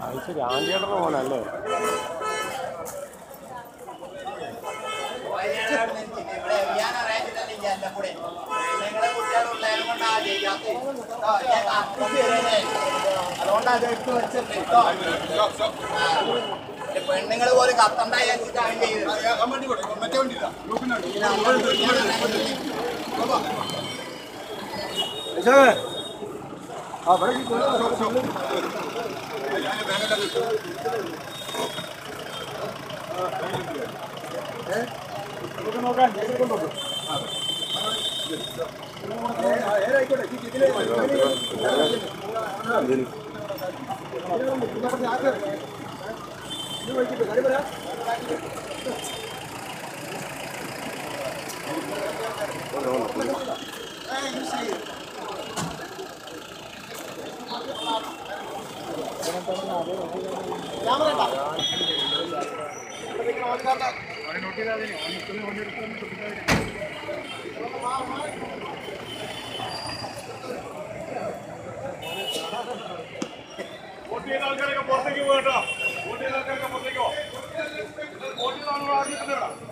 അത് ശരി ആൻറ്റിയുടെ മോനല്ലേ അതുകൊണ്ടാ അത് എടുത്ത് വെച്ചത് കേട്ടോ പെണ്ണുങ്ങൾ പോലും കത്തണ്ടായി വെച്ചിട്ടാണ് ചെയ്തത് വോട്ട് ചെയ്ത ആൾക്കാരൊക്കെ പുറത്തേക്ക് പോകട്ടോ വോട്ട് ചെയ്ത ആൾക്കാരൊക്കെ പുറത്തേക്ക് പോ വോട്ട് ചെയ്ത ആളുകൾ ആദ്യം